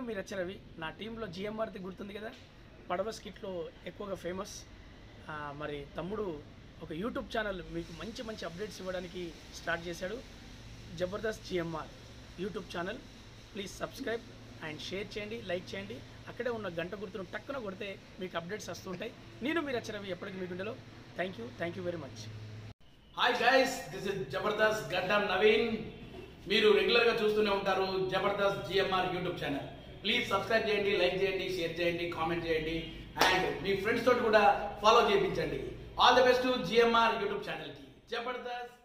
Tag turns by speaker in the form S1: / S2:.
S1: మీ రచ రవి నా టీంలో జిఎంఆర్ది గుర్తుంది కదా పడవ స్కిట్లో ఎక్కువగా ఫేమస్ ఆ, మరి తమ్ముడు ఒక యూట్యూబ్ ఛానల్ మీకు మంచి మంచి అప్డేట్స్ ఇవ్వడానికి స్టార్ట్ చేశాడు Jabardasth GMR YouTube channel please subscribe and share చేయండి లైక్ చేయండి అక్కడే ఉన్న గంట గుర్తును టక్కున కొడితే మీకు అప్డేట్స్ వస్తుంటాయి నేను మీ రచ రవి ఎప్పటికీ మీ గుండెలో thank you thank you very much
S2: hi guys this is Jabardasth Gaddam Naveen మీరు రెగ్యులర్ గా చూస్తూనే ఉంటారు Jabardasth GMR YouTube channel please subscribe చేయండి లైక్ చేయండి షేర్ చేయండి కామెంట్ చేయండి అండ్ మీ ఫ్రెండ్స్ తోటి కూడా ఫాలో చేయించండి all the best GMR YouTube channel కి జబర్దస్త్